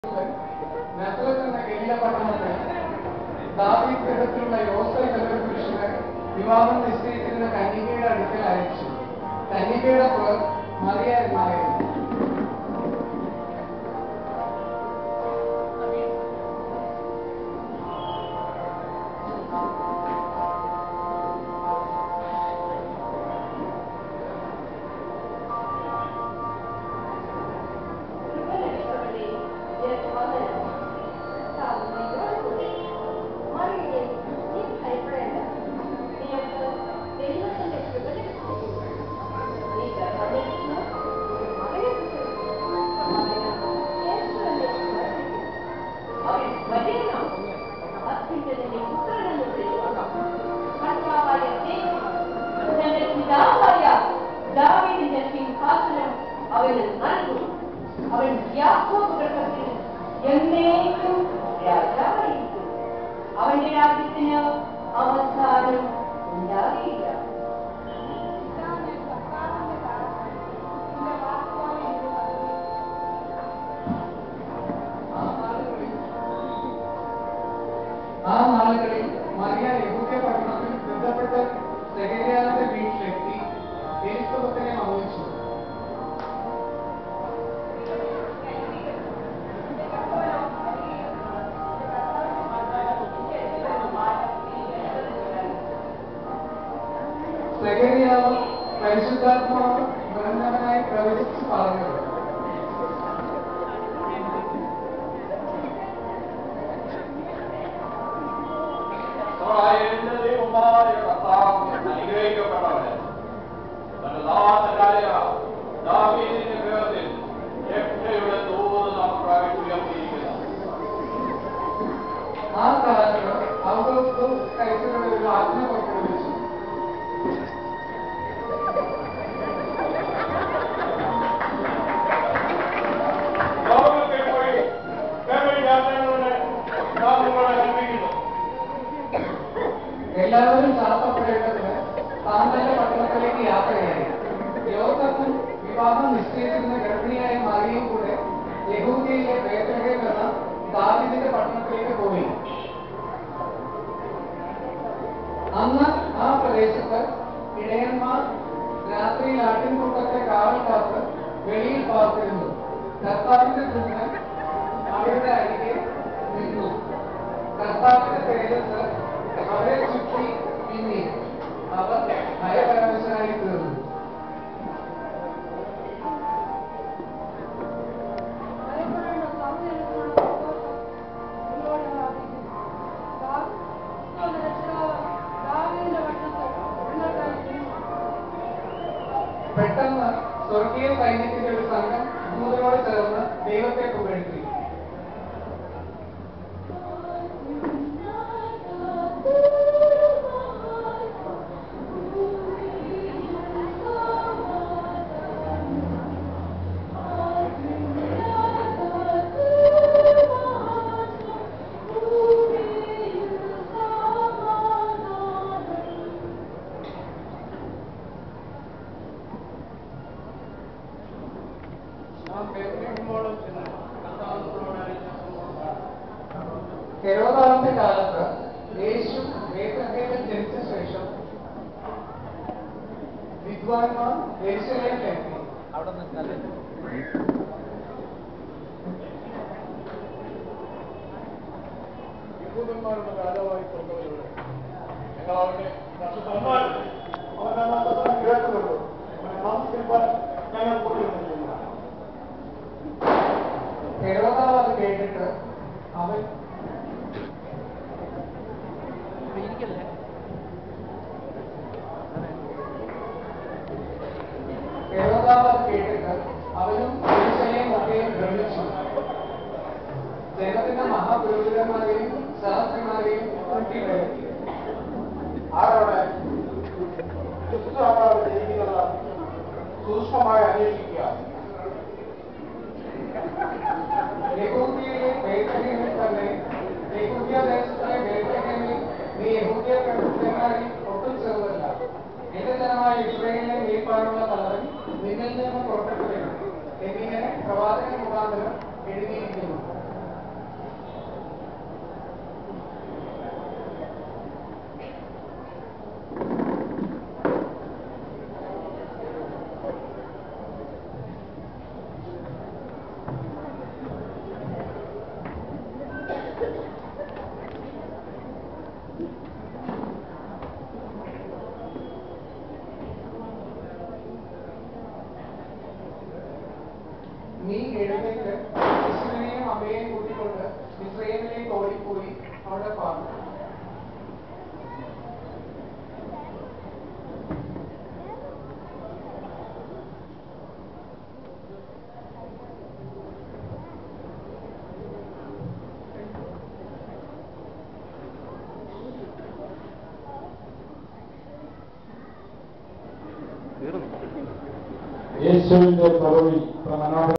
നസറത്ത് എന്ന ഗലീല പട്ടണത്തിൽ ദാവീദ് ഗ്രഹത്തിലുള്ള യോസഫ് എന്ന പുരുഷന് വിവാഹം നിശ്ചയിച്ചിരുന്ന കന്യകയുടെ അടുക്കൽ അയച്ചു കന്യകയുടെ പേർ മറിയ എന്നായിരുന്നു ദാവീദിന്റെ സിംഹാസനം അവന് നൽകും അവൻ യാക്കോബ് ഗൃഹത്തിൽ എന്നേക്കും രാജാവായിരിക്കും അവന്റെ രാജ്യത്തിന് അവസാനം ഉണ്ടാകില്ല ആ നാളുകളിൽ ആ നാളുകളിൽ മറിയ യഹൂദ്യ പട്ടണത്തിൽ ബന്ധപ്പെട്ട സെഹര്യാവിന്റെ വീട്ടിലെത്തി എലിസബത്തിനെ മോഹിച്ചു സെഹര്യാവ് പരിശുദ്ധാത്മാവ് നിറഞ്ഞവനായി പ്രവചിച്ചു പറഞ്ഞത് ഇസ്രായേലിന്റെ ദൈവമായ കർത്താവ് അനുഗ്രഹിക്കപ്പെട്ടവന് തന്റെ ദാസനായ ദാവീദിന്റെ ഗൃഹത്തിൽ രക്ഷയുടെ ദൂത് നമുക്കായി ഉയർത്തിയിരിക്കുന്നു ആ കാലത്ത് ഔദ്യോഗിക കൈസരുടെ ഒരു ആജ്ഞ പുറപ്പെടുവിച്ചു ലോകത്തിൽ പോയി ഫെബ്രുവരി യാത്രകളുടെ നാം നിങ്ങളെ കൽപ്പിക്കുന്നു എല്ലാവരും ചാർത്തപ്പെടേണ്ടതിന് താങ്കളുടെ പട്ടണത്തിലേക്ക് യാത്രയായി യോസഫും വിവാഹം നിശ്ചയിച്ചിരുന്ന ഗർഭിണിയായ മറിയും കൂടെ യഹൂദിയിലെ ബേത്തലഹേം എന്ന ദാവിദിന്റെ പട്ടണത്തിലേക്ക് പോയി അന്ന് ആ പ്രദേശത്ത് ഇടയന്മാർ രാത്രിയിൽ ആട്ടിൻകൂട്ടത്തെ കാവൽ കാത്ത് വെളിയിൽ പാർത്തിരുന്നു കർത്താവിന്റെ ദൂതൻ അവരുടെ അരികെ നിന്നു കർത്താവിന്റെ തേജസ് അവരെ ചുറ്റി പിന്നി അവർ ഭയപരവശനായി തീർന്നു പെട്ടെന്ന് സ്വർഗീയ സൈന്യത്തിന്റെ ഒരു സംഘം ദൂതനോട് ചേർന്ന് ദൈവത്തെ പുകഴ്ത്തി ഹെരോദാവിന്റെ കാലത്ത് യേശു ബേത്ലഹേമിൽ ജനിച്ച ശേഷം വിദ്വാൻമാർ യെരൂശലേമിലെത്തി യഹൂദന്മാരുടെ രാജാവായി പിറന്നവരോട് ഞങ്ങൾ അവരുടെ സന്മാനം അവരുടെ നാമത്തിൽ കേട്ടുകൊണ്ടു അവനെ നമസ്കരിപ്പാൻ ഞങ്ങൾ കൂടിയിരുന്നില്ല ഹെരോദാവ് അത് കേട്ടിട്ട് അവൻ ഹെരോദാവ് അത് കേട്ടിട്ട് അവനും യെരൂശലേം ഒക്കെയും ഭ്രമിച്ചു ജനത്തിന്റെ മഹാപുരോഹിതന്മാരെയും ശാസ്ത്രിമാരെയും കൂട്ടിവരുത്തി ആരോട് ക്രിസ്തുവാണ് ചെയ്യുന്നത് സൂക്ഷ്മമായി അന്വേഷിക്കുക യഹൂദിയിലെ ബേത്ലഹേമിൽ തന്നെ യഹൂദ്യ ദേശത്തിലെ ബേത്ലഹേമിൽ നീ യഹൂദ്യ പ്രഭുക്കന്മാരിൽ ഒട്ടും ചെറുതല്ല എന്റെ ജനമായ ഇസ്രയേലിനെ നീപ്പാനുള്ള തലവൻ നിന്നിൽ നിന്ന് പുറപ്പെട്ടു വരും എന്നിങ്ങനെ പ്രവാചകൻ മുഖാന്തരം എഴുതിയിരിക്കുന്നു യോസേഫ് യേശുവിനെയും അമ്മയെയും കൂട്ടിക്കൊണ്ട് ഇസ്രയേലിലേക്ക് ഓടിപ്പോയി അവിടെ പാർന്നു യേശുവിന്റെ കുറവിൽ മനോഹര